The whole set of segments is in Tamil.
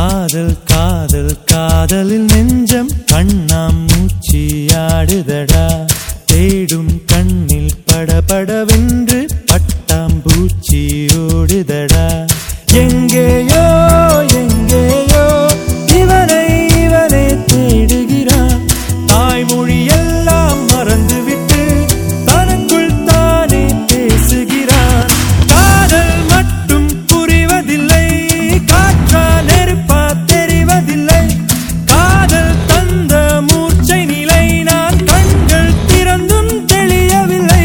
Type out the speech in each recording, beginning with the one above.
காதல் காதல் காதலில் நெஞ்சம் கண்ணாம் மூச்சியாடுதடா தேடும் கண்ணில் படபடவென்று பட்டாம்பூச்சி ஓடுதடா எங்கேயோ எங்கேயோ இவனை இவனே தேடுகிறான் தாய்மொழி எல்லாம் மறந்துவிட்டு தனக்குள் தானே பேசுகிறான் காதல் மட்டும் புரிவதில்லை காற்றா நெருப்பா தெரிவதில்லை காதல் தந்த மூர்ச்சை நிலை நான் கண்கள் திறந்தும் தெளியவில்லை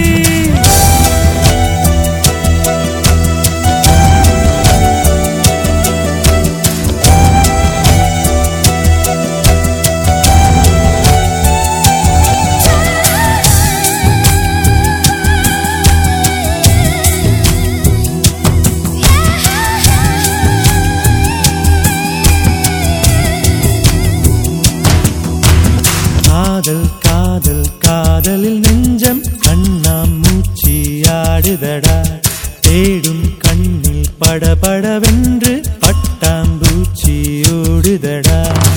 காதல் காதல் காதலில் நெஞ்சம் கண்ணாம் மூச்சியாடுதடா தேடும் கண்ணில் படபடவென்று பட்டாம்பூச்சி ஓடுதடா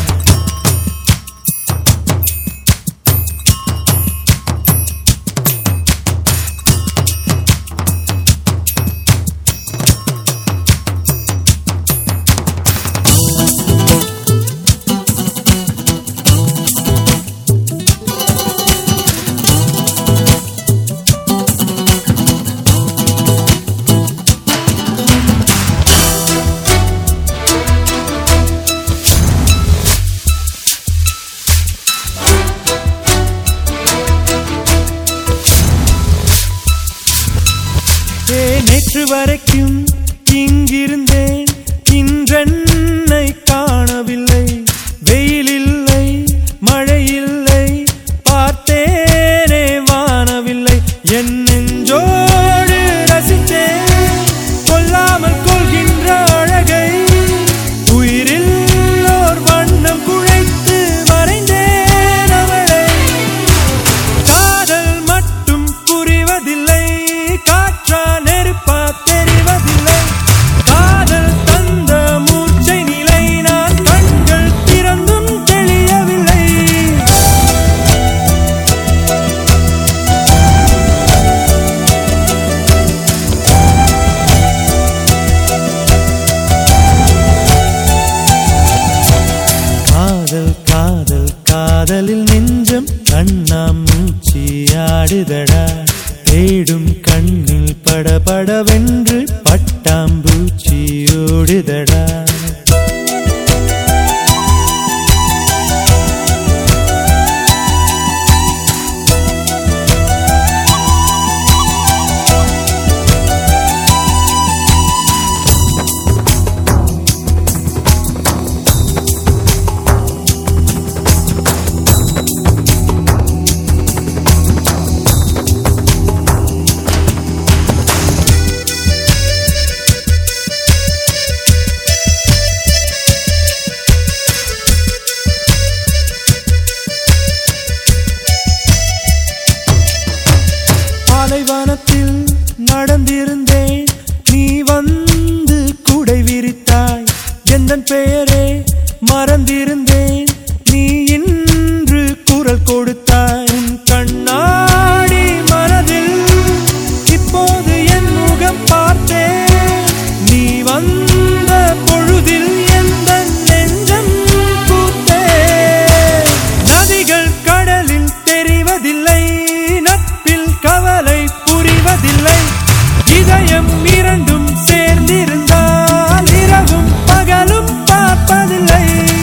ஏ நேற்று வரைக்கும் இங்கிருந்தேன் இன்றென்னை காணவில்லை வெயில் இல்லை மழை இல்லை பார்த்தேனே வானவில்லை என் நெஞ்சோடு ரசித்தேன் கொல்லாமல் கொள்கின்ற அழகை உயிரில் ஓர் வண்ணம் குழைத்து மறைந்தேன் அவளை காதல் மட்டும் புரிவதில்லை காற்றா நெருப்பா தெரிவதில்லை காதல் தந்த மூச்சை நிலை நான் கண்கள் திறந்தும் தெளியவில்லை காதல் காதல் காதலில் நெஞ்சம் கண்ணாம் மூச்சியாடுதடா தேடும் கண்ணில் படபடவென்று பட்டாம்பூச்சி ஓடுதடா பாலைவனத்தில் நடந்திருந்தேன் நீ வந்து குடை விரித்தாய் எந்தன் பெயரே மறந்திருந்தேன் நீ இன்று குரல் கொடுத்தாய் உன் கண்ணாடி மனதில் இப்போது என் முகம் பார்த்தேன் நீ வந்த பொழுதில் எந்த நெஞ்சம் பூத்தே நதிகள் கடலில் தெரிவதில்லை நட்பில் கவலை புரிவதில்லை இதயம் இரண்டும் சேர்ந்திருந்தால் இரவும் பகலும் பார்ப்பதில்லை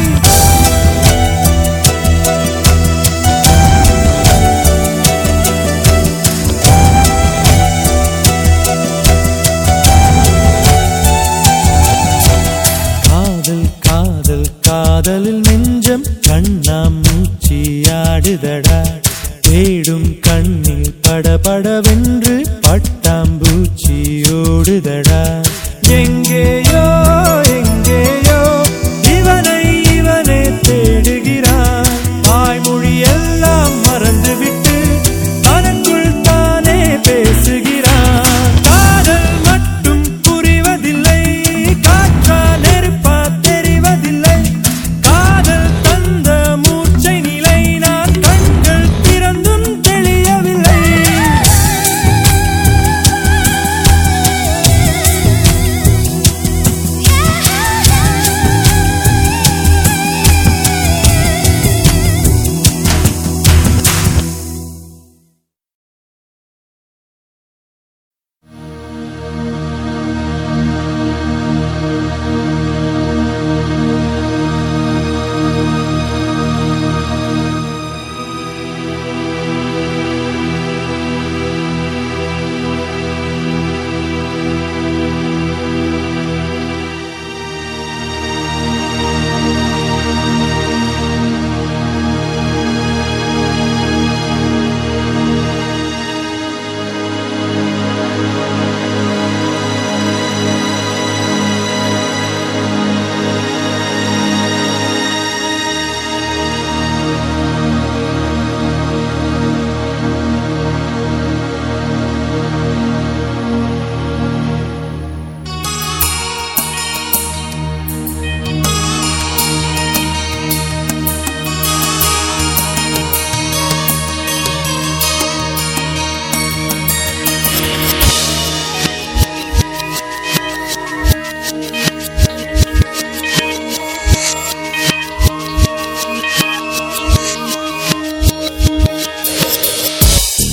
காதல் காதல் காதலில் நெஞ்சம் கண்ணாம் மூச்சியாடுதடா தேடும் கண்ணில் படபடவென்று பட்டாம்பூச்சி ஓடுதடா எங்கேயோ எங்கேயோ இவனை இவனே தேடுகிறான் தாய்மொழி எல்லாம் மறந்துவிட்டு தனக்குள் தானே பேசுகிறான் காதல் மட்டும் புரிவதில்லை காற்றா நெருப்பா தெரிவதில்லை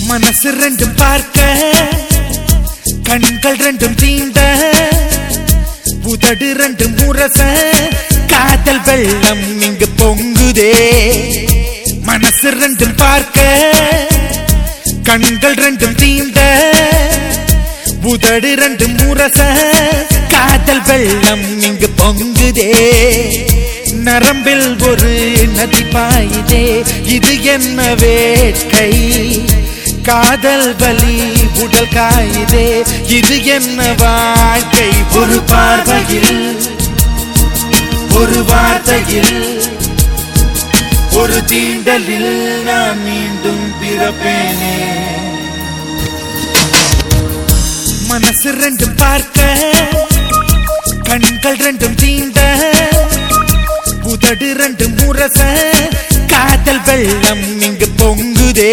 மனசு ரெண்டும் பார்க்க கண்கள் ரெண்டும் தீண்ட புதடு ரெண்டும் முரச காதல் வெள்ளம் இங்கு பொங்குதே மனசு ரெண்டும் பார்க்க கண்கள் ரெண்டும் தீண்ட புதடு ரெண்டும் முரச காதல் வெள்ளம் இங்கு பொங்குதே நரம்பில் ஒரு நதி பாயுதே இது என்ன வேட்கை காதல் வலி உடல் காயுதே இது என்ன வாழ்க்கை ஒரு பார்வையில் ஒரு வார்த்தையில் ஒரு தீண்டலில் நான் மீண்டும் பிறப்பேனே மனசு ரெண்டும் பார்க்க கண்கள் ரெண்டும் தீண்ட புதடு ரெண்டும் முரச காதல் வெள்ளம் இங்கு பொங்குதே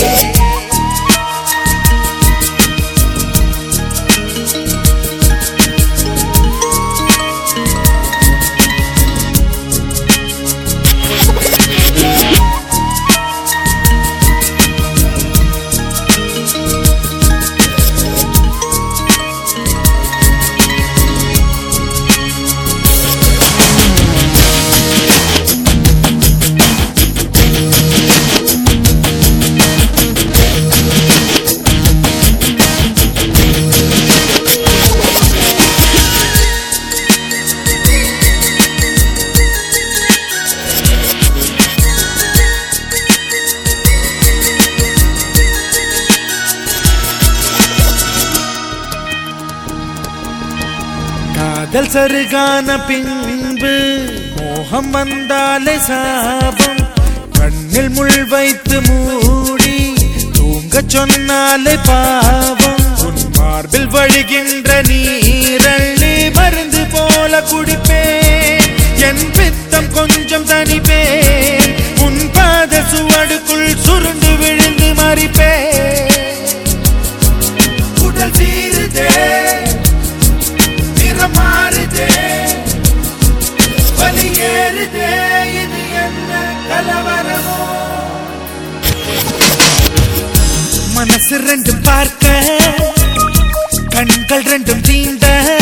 காதல் சருகான பின்பு மோகம் வந்தாலே சாபம் கண்ணில் முள் வைத்து மூடி தூங்கச் சொன்னாலே பாவம் உன் மார்பில் வழிகின்ற நீரள்ளி மருந்து போல குடிப்பேன் என் பித்தம் கொஞ்சம் தனிப்பேன் உன் பாத சுவடுக்குள் சுருண்டு விழுந்து மறிப்பேன் உடல் தீருதே நிறம் மாறுதே வலி ஏறுதே இது என்ன கலவரமோ மனசு ரெண்டும் பார்க்க கண்கள் ரெண்டும் தீண்ட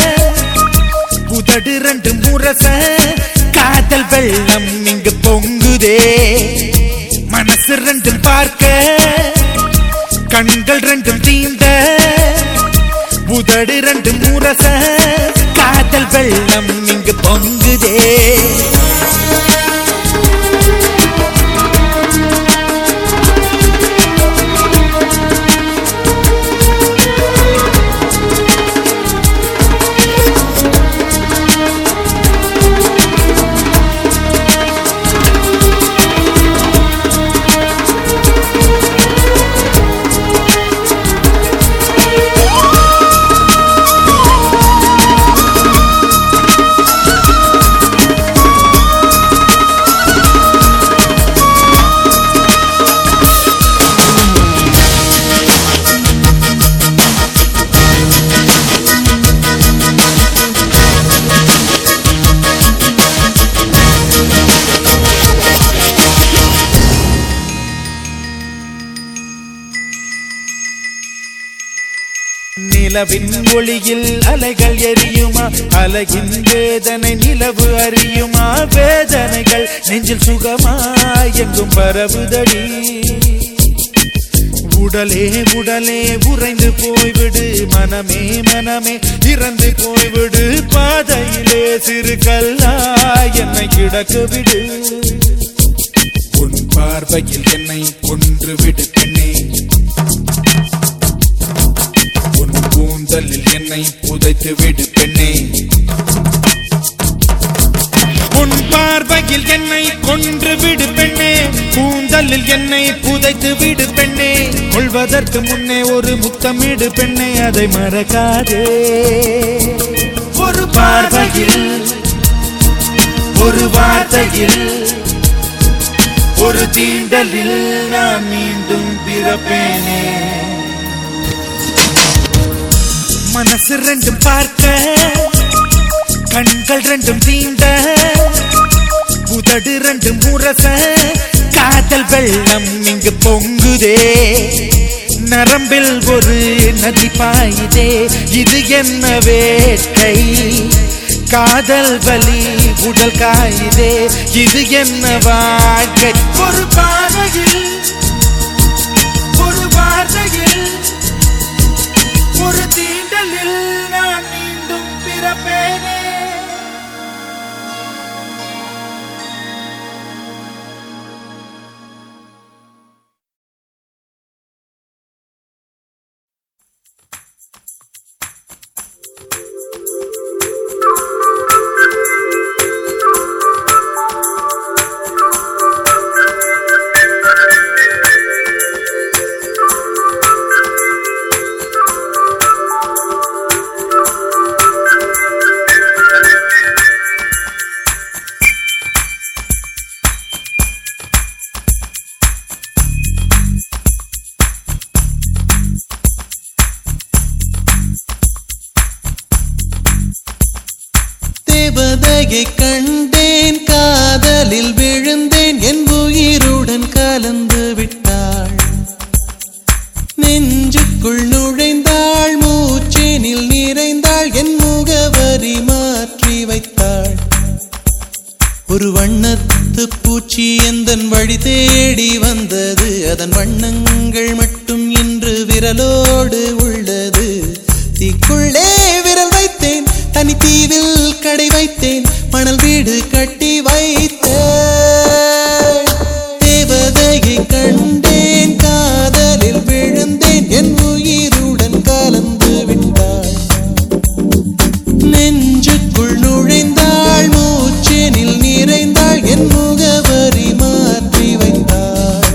புதடு ரெண்டும் முரச காதல் வெள்ளம் இங்கு பொங்குதே மனசு ரெண்டும் பார்க்க கண்கள் ரெண்டும் தீண்ட புதடு ரெண்டும் முரச காதல் வெள்ளம் இங்கு பொங்குதே நிலவின் ஒளியில் அலைகள் எரியுமா அலையின் வேதனை நிலவு அறியுமா வேதனைகள் நெஞ்சில் சுகமா எங்கும் பரவுதடி உடலே உடலே உறைந்து போய்விடு மனமே மனமே இறந்து போய்விடு பாதையிலே சிறு கல்லா என்னை கிடக்கு விடு உன் பார்வையில் என்னை கொன்று விடு பெண்ணே உன் கூந்தலில் என்னை புதைத்து விடு பெண்ணே உன் பார்வையில் என்னை கொன்று விடு பெண்ணே கூந்தலில் என்னை புதைத்து விடு பெண்ணே கொள்வதற்கு முன்னே ஒரு முத்தமிடு பெண்ணே அதை மறக்காதே ஒரு பார்வையில் ஒரு வார்த்தையில் ஒரு தீண்டலில் நான் மீண்டும் பிறப்பேனே மனசு ரெண்டும் பார்க்க கண்கள் ரெண்டும் தீண்ட புதடு ரெண்டும் முரச காதல் வெள்ளம் இங்கு பொங்குதே நரம்பில் ஒரு நதி பாயுதே இது என்ன வேட்கை காதல் வலி உடல் காயுதே இது என்ன வாழ்க்கை ஒரு பார்வையில் ஒரு வார்த்தையில் ஒரு தீண்டலில் நான் மீண்டும் பிறப்பேனே தேவதையை கண்டேன் காதலில் விழுந்தேன் என் உயிருடன் கலந்து விட்டாள் நெஞ்சுக்குள் நுழைந்தாள் மூச்சேனில் நிறைந்தாள் என் முகவரி மாற்றி வைத்தாள் ஒரு வண்ணத்து பூச்சி எந்தன் வழி தேடி வந்தது அதன் வண்ணங்கள் மட்டும் இன்று விரலோடு உள்ளது தீக்குள்ளே விரல் வைத்தேன் தனித்தீவில் கடை வைத்தேன் மணல் வீடு கட்டி வைத்தேன் தேவதையை கண்டேன் காதலில் விழுந்தேன் என் உயிருடன் கலந்து விட்டாள் நெஞ்சுக்குள் நுழைந்தாள் மூச்செனில் நிறைந்தாள் என் முகவரி மாற்றி வைத்தாள்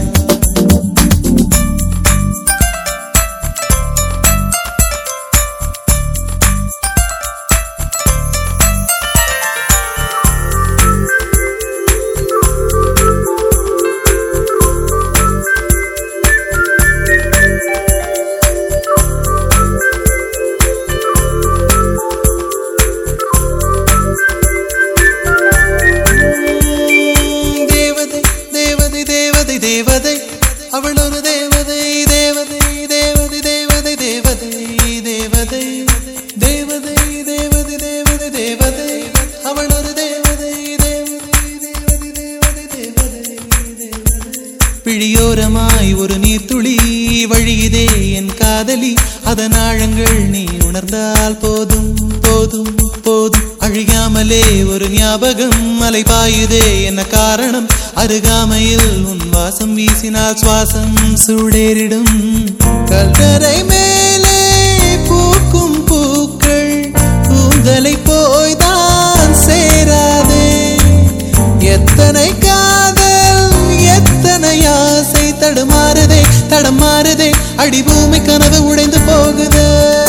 தேவதை தேவதை தேவதை தேவதை அவள் ஒரு தேவதை தேவதை தேவதை தேவதை தேவதை தேவதை தேவதை தேவதை தேவதை தேவதை அவள் ஒரு தேவதை தேவதை தேவதை தேவதை தேவதை பிழியோரமாய் ஒரு நீர்த்துளி வழியுதே என் காதலி அதன் ஆழங்கள் நீ உணர்ந்தால் போதும் போதும் போதும் அழியாமலே ஒரு ஞாபகம் மலை பாயுதே என்ன காரணம் அருகாமையில் உன் வாசம் வீசினால் சுவாசம் சூடேறிடும் கல்லறை மேலே பூக்கும் பூக்கள் கூந்தலை போய்தான் சேராதே எத்தனை காதல் எத்தனை ஆசை தடுமாறுதே தடமாறுதே அடிபூமி கனவு உடைந்து போகுதே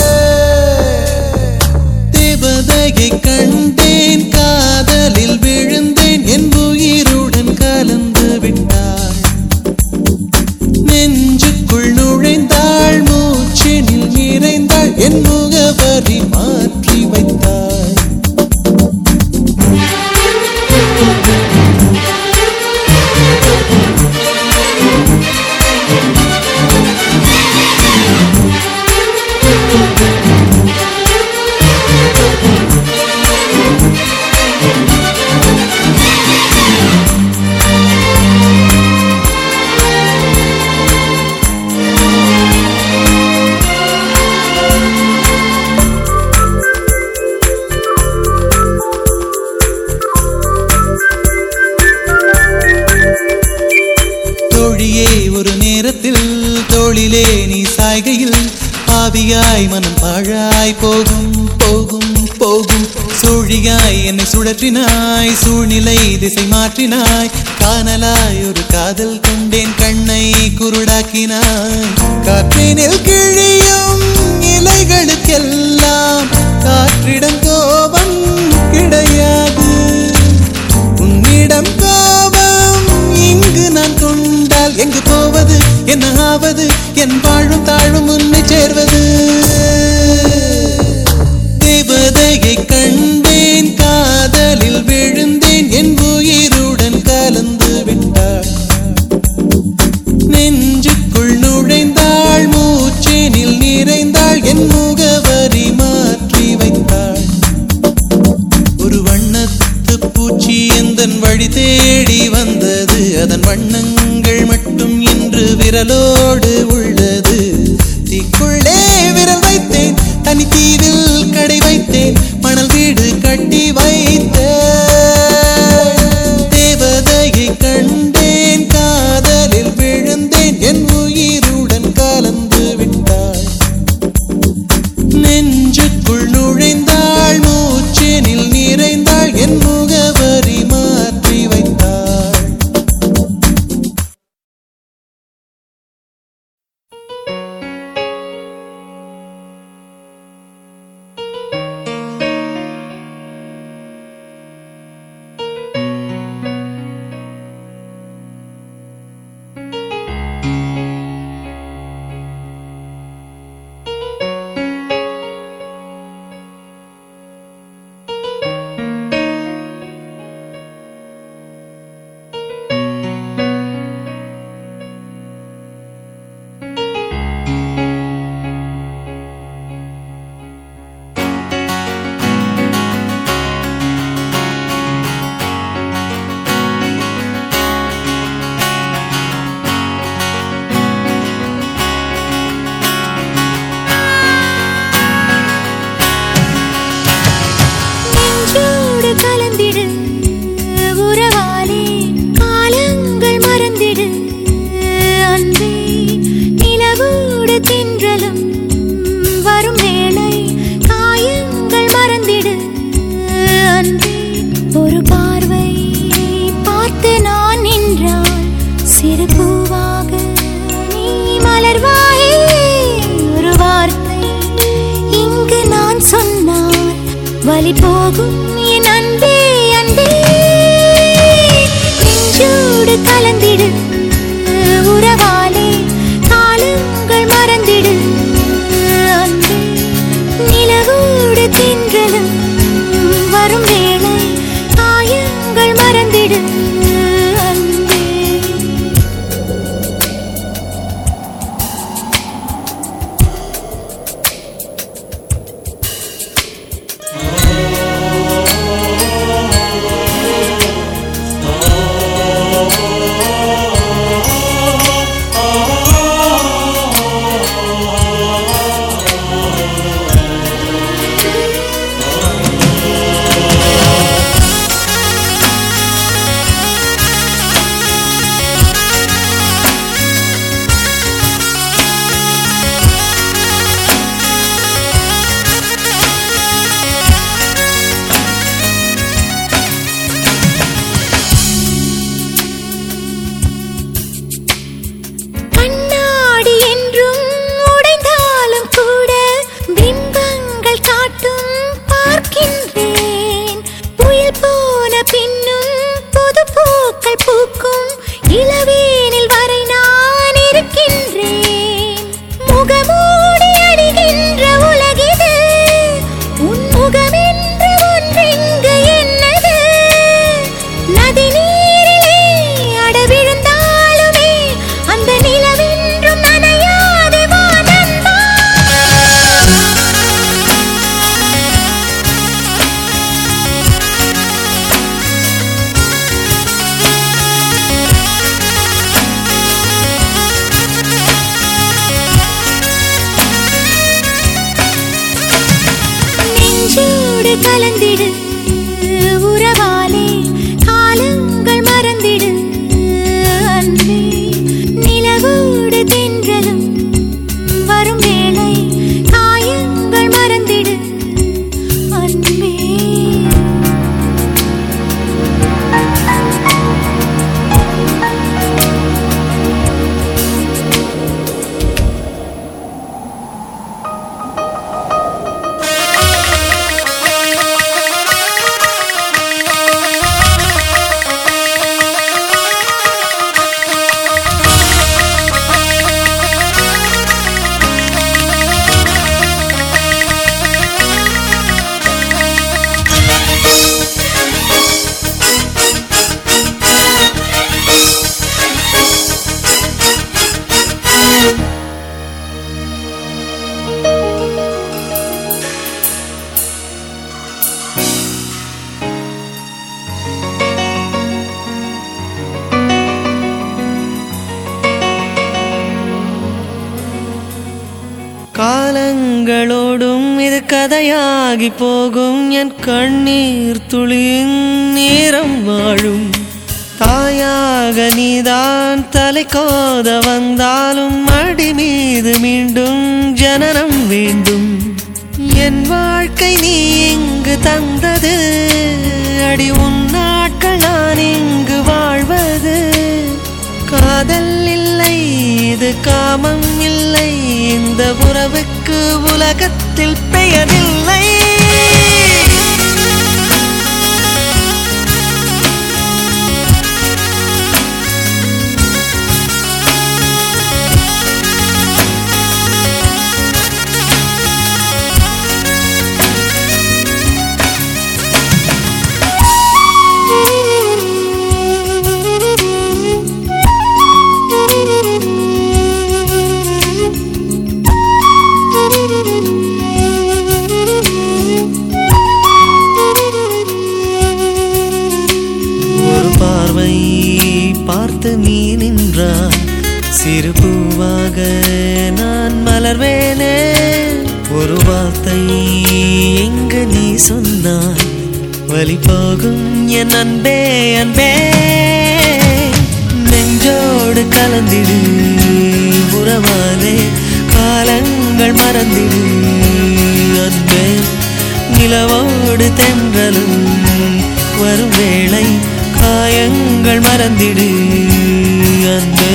தேவதையை கண்டேன் காதலில் விழுந்தேன் என் உயிருடன் கலந்து விட்டாள் நெஞ்சுக்குள் நுழைந்தாள் மூச்செனில் நிறைந்தாள் என் முகவரி மாற்றி வைத்தாள் தோழியே ஒரு நேரத்தில் தோளிலே நீ சாய்கையில் பாவியாய் மனம் பாழாய் போகும் போகும் போகும் சூழியாய் என்னை சுழற்றினாய் சூழ்நிலை திசை மாற்றினாய் காணலாய் ஒரு காதல் கொண்டேன் கண்ணை குருடாக்கினாய் காற்றினில் கிழியும் இலைகளுக்கெல்லாம் காற்றிடம் கோபம் கிடையாது உன்னிடம் கோபம் இங்கு நான் கொண்டால் எங்கு போவது என்ன ஆவது என் வாழும் தாழும் உன்னை சேர்வது தேவதையை கண்டேன் காதலில் விழுந்தேன் என் உயிருடன் கலந்து விட்டாள் நெஞ்சுக்குள் நுழைந்தாள் மூ தேடி வந்தது அதன் வண்ணங்கள் மட்டும் இன்று விரலோடு உள்ளது தீக்குள்ளே விரல் வைத்தேன் தனி தீவில் கடை வைத்தேன் மணல் வீடு கட்டி வைத்தேன் தேவதையை கண்டேன் காதலில் விழுந்தேன் என் உயிருடன் கலந்து விட்டாள் நெஞ்சுக்குள் நுழைந்தாள் மூச்செனில் நிறைந்தாள் என் முகவரி மாற்றி வைத்தாள் நெஞ்சோடு கலந்திடு உறவாலே காலங்கள் மறந்திடு அன்பே நிலவோடு தின்றலும் வரும் வேளை காயங்கள் மறந்திடு அன்பே ஒரு பார்வை பார்த்து நான் நின்றால் சிறு பூவாக நீ மலர்வாயே ஒரு வார்த்தை இங்கு நான் சொன்னால் வழி போகும் என் அன்பே அன்பே நெஞ்சோடு கலந்திடு உறவாலே காலங்கள் மறந்திடு அன்பே நிலவோடு தின்றலும் வரும் வேளை காயங்கள் மறந்திடு அன்பே கண்ணாடி என்றும் உடைந்தாலும் கூட பிம்பங்கள் காட்டும் பார்க்கின்றேன் புயல் போன பின்னும் புது பூக்கள் பூக்கும் இளவேனில் வரை நான் இருக்கின்றேன் முகமூடி அணிகின்ற உலகிது உன் முகமென்று ஒன்றெங்கு என்னது நதி நீரிலே அட விழுந்தாலுமே அந்த நிலவென்றும் நனையாது வா நண்பா நெஞ்சோடு கலந்திடு உறவாலே காலங்கள் மறந்திடு அன்பே நிலவோடு தென்றலும் வரும் வேளை காயங்கள் மறந்திடு அன்பே காலங்களோடும் இது கதையாகி போகும் என் கண்ணீர் துளியின் நேரம் வாழும் தாயாக நீதான் தலை கோத வந்தாலும் அடி மீது மீண்டும் ஜனனம் வேண்டும் என் வாழ்க்கை நீ இங்கு தந்தது அடி உன் நாட்கள் நான் இங்கு வாழ்வது காதல் இல்லை இது காமம் இல்லை இந்த உறவுக்கு உலகத்தில் பெயரில்லை ஒரு பார்வை பார்த்து நீ நின்றாய் சிறு பூவாக நான் மலர்வேனே ஒரு வார்த்தை எங்கு நீ சொன்னாய் வழி போகும் என் அன்பே அன்பே நெஞ்சோடு கலந்திடு உறவாலே காலங்கள் மறந்திடு அன்பே நிலவோடு தென்றலும் வரும் வேளை காயங்கள் மறந்திடு அன்பே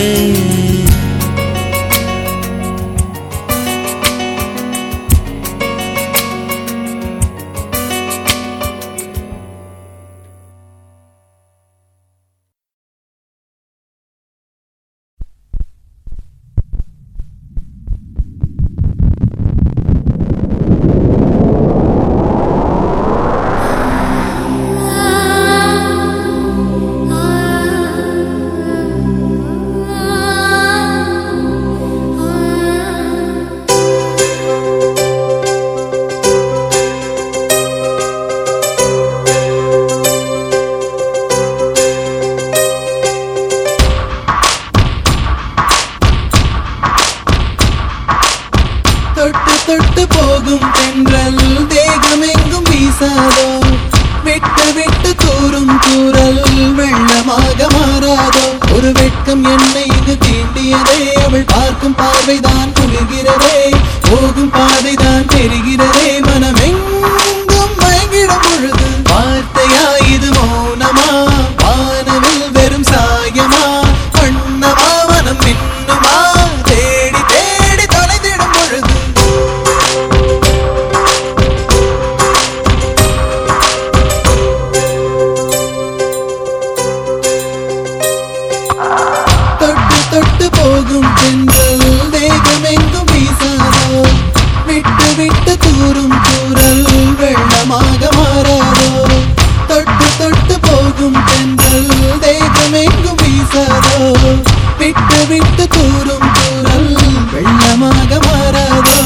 தொட்டு தொட்டு போகும் தென்றல் தேகம் எங்கும் வீசாதோ விட்டு விட்டு தூரும் தூரல் வெள்ளமாக மாறாதோ ஒரு வெட்கம் என்னை இது தீண்டியதே அவள் பார்க்கும் பார்வைதான் குளிர்கிறதே போகும் பாதைதான் தெரிகிறதே மனமெங்கும் மயங்கிடும் பொழுது வார்த்தையா இது மௌனமா வானவில் வெறும் சாயமா வண்ணமா மனம் மின்னுமா தேடி தேடி தொலைந்திடும் பொழுது தொட்டு தொட்டு போகும் தென்றல் தேகம் எங்கும் வீசாதோ விட்டு விட்டு தூரும் தூரல் வெள்ளமாக மாறாதோ தொட்டு தொட்டு போகும் தென்றல் தேகம் எங்கும் வீசாதோ விட்டு விட்டு தூரும் தூரல் வெள்ளமாக மாறாதோ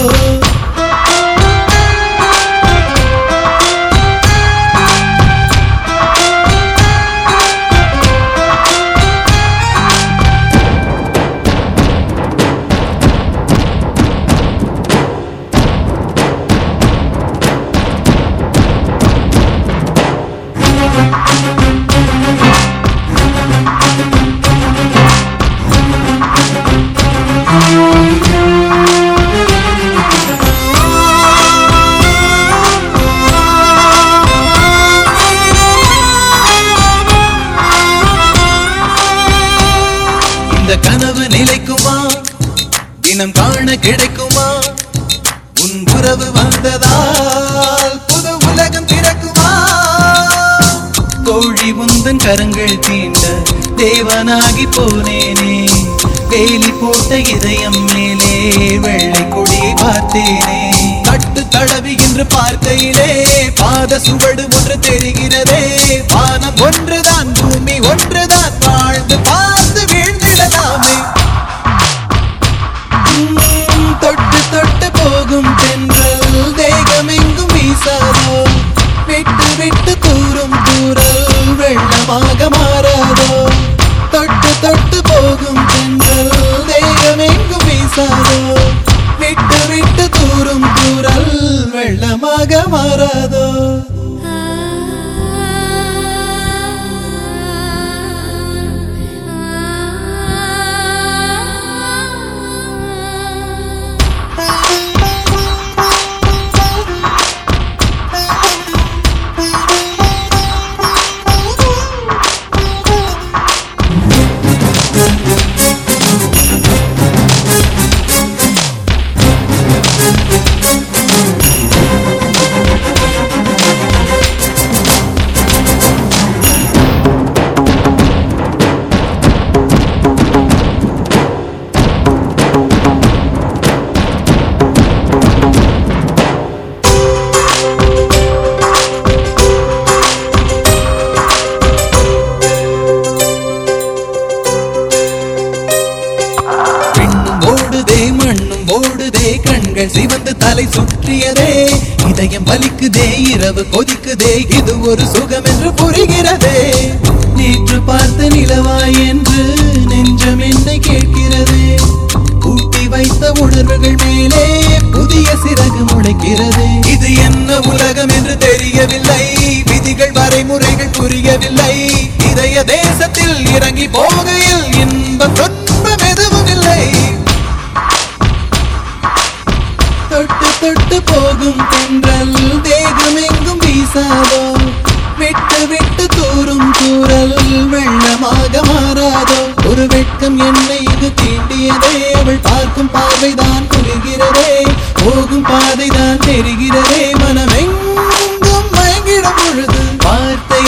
இந்த கனவு நிலைக்குமா தினம் காண கிடைக்குமா உன் உறவு வந்ததால் புது உலகம் திறக்குமா கோழி உந்தன் கரங்கள் தீண்ட தேவனாகி போனேனே வேலி போட்ட இதயம் மேலே வெள்ளை கொடியை பார்த்தேனே கட்டு தடவி என்று பார்க்கையிலே பாத சுவடு ஒன்று தெரிகிறதே வானம் ஒன்றுதான் பூமி ஒன்றுதான் வாழ்ந்து பார்த்து வீழ்ந்திடலாமே உம், தொட்டு தொட்டு போகும் தென்றல் தேகம் எங்கும் வீசாதோ விட்டு விட்டு தூரும் தூரல் வெள்ளமாக மாறாதோ தொட்டு தொட்டு போகும் தென்றல் தேகம் எங்கும் வீசாதோ விட்டு விட்டு மாறாதோ பெண்ணும் ஓடுதே மண்ணும் ஓடுதே கண்கள் சிவந்து தலை சுற்றியதே இதயம் வலிக்குதே இரவு கொதிக்குதே இது ஒரு சுகம் என்று புரிகிறதே நேற்று பார்த்த நிலவாய் என்று நெஞ்சம் என்னை கேட்கிறதே கூட்டி வைத்த உணர்வுகள் மேலே புதிய சிறகு முளைக்கிறது இது என்ன உலகம் என்று தெரியவில்லை விதிகள் வரைமுறைகள் புரியவில்லை இதய தேசத்தில் இறங்கி போகையில் இன்பம் துன்பம் எதுவும் இல்லை தொட்டு தொட்டு போகும் தென்றல் தேகம் எங்கும் வீசாதோ விட்டு விட்டு தூரும் தூரல் வெள்ளமாக மாறாதோ ஒரு வெட்கம் என்னை இது தீண்டியதே அவள் பார்க்கும் பார்வைதான் புரிகிறதே போகும் பாதைதான் தெரிகிறதே மனமெங்கும் மயங்கிடும் பொழுது வார்த்தை